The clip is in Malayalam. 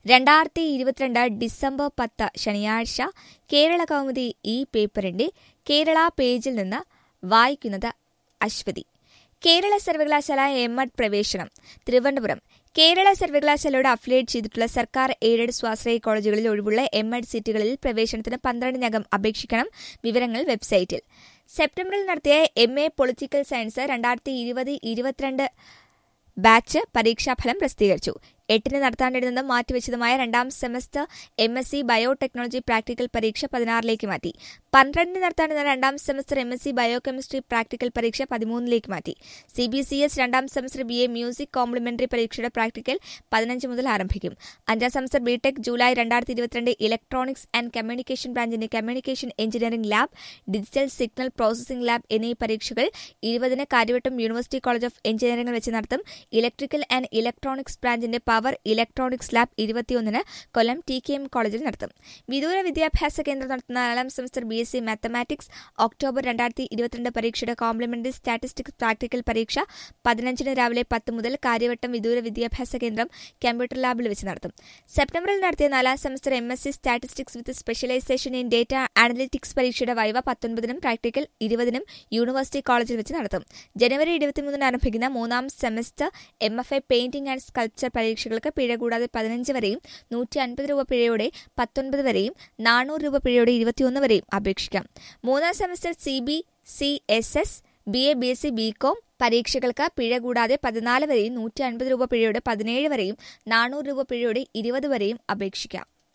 രണ്ടായിരത്തി ഇരുപത്തിരണ്ട് ഡിസംബർ പത്ത് ശനിയാഴ്ച കേരള കൗമുദി ഈ പേപ്പറിന്റെ കേരള പേജിൽ നിന്ന് വായിക്കുന്നത് അശ്വതി കേരള സർവകലാശാല എം എഡ് പ്രവേശനം തിരുവനന്തപുരം കേരള സർവകലാശാലയോട് അഫിലിയേറ്റ് ചെയ്തിട്ടുള്ള സർക്കാർ എയ്ഡഡ് സ്വാശ്രയ കോളേജുകളിൽ ഒഴിവുള്ള എം എഡ് സീറ്റുകളിൽ പ്രവേശനത്തിന് പന്ത്രണ്ടിനകം അപേക്ഷിക്കണം വിവരങ്ങൾ വെബ്സൈറ്റിൽ സെപ്റ്റംബറിൽ നടത്തിയ എം എ പൊളിറ്റിക്കൽ സയൻസ് രണ്ടായിരത്തി ഇരുപത് ഇരുപത്തിരണ്ട് ബാച്ച് പരീക്ഷാഫലം പ്രസിദ്ധീകരിച്ചു എട്ടിന് നടത്താനിരുന്നത് മാറ്റിവെച്ചതുമായ രണ്ടാം semester M S C biotechnology practical പരീക്ഷ പതിനാറിലേക്ക് മാറ്റി പന്ത്രണ്ടിന് നടത്താനിരുന്ന രണ്ടാം semester M S C biochemistry practical പരീക്ഷ പതിമൂന്നിലേക്ക് മാറ്റി സി ബി സി എസ് രണ്ടാം semester B A music complementary പരീക്ഷയുടെ പ്രാക്ടിക്കൽ പതിനഞ്ച് മുതൽ ആരംഭിക്കും അഞ്ചാം സെമസ്റ്റർ ബി ടെക് ജൂലൈ രണ്ടായിരത്തി ഇരുപത്തിരണ്ട് ഇലക്ട്രോണിക്സ് ആൻഡ് കമ്മ്യൂണിക്കേഷൻ ബ്രാഞ്ചിന്റെ communication engineering lab digital signal processing lab എന്നീ പരീക്ഷകൾ ഇരുപതിന് കാര്യവട്ടം യൂണിവേഴ്സിറ്റി കോളേജ് ഓഫ് എഞ്ചിനീയറിംഗിൽ വെച്ച് നടത്തും ഇലക്ട്രിക്കൽ ആൻഡ് ഇലക്ട്രോണിക്സ് ബ്രാഞ്ചിന്റെ പവർ ഇലക്ട്രോണിക്സ് ലാബ് ഇരുപത്തിയൊന്നിന് കൊല്ലം ടി കെ എം കോളേജിൽ നടത്തും വിദൂര വിദ്യാഭ്യാസ കേന്ദ്രം നടത്തുന്ന നാലാം semester B S C mathematics October രണ്ടായിരത്തി ഇരുപത്തിരണ്ട് പരീക്ഷയുടെ കോംപ്ലിമെന്ററി സ്റ്റാറ്റിസ്റ്റിക്സ് പ്രാക്ടിക്കൽ പരീക്ഷ പതിനഞ്ചിന് രാവിലെ പത്ത് മുതൽ കാര്യവട്ടം വിദൂര വിദ്യാഭ്യാസ കേന്ദ്രം കമ്പ്യൂട്ടർ ലാബിൽ വെച്ച് നടത്തും സെപ്റ്റംബറിൽ നടത്തിയ നാലാം semester M S C statistics with specialisation in data analytics പരീക്ഷയുടെ വൈവ പത്തൊൻപതിനും പ്രാക്ടിക്കൽ ഇരുപതിനും യൂണിവേഴ്സിറ്റി കോളേജിൽ വെച്ച് നടത്തും ജനുവരി ഇരുപത്തിമൂന്നിന് ആരംഭിക്കുന്ന മൂന്നാം semester M F A painting and sculpture പരീക്ഷകൾക്ക് പിഴ കൂടാതെ പതിനഞ്ച് വരെയും നൂറ്റി അൻപത് രൂപ പിഴയോടെ പത്തൊൻപത് വരെയും നാനൂറ് രൂപ പിഴയോടെ ഇരുപത്തിയൊന്ന് വരെയും അപേക്ഷിക്കാം മൂന്നാം semester C B C S S B A B S C B com പരീക്ഷകൾക്ക് പിഴ കൂടാതെ പതിനാല് വരെയും നൂറ്റി അൻപത് രൂപ പിഴയോടെ പതിനേഴ് വരെയും നാനൂറ് രൂപ പിഴയോടെ ഇരുപത് വരെയും അപേക്ഷിക്കാം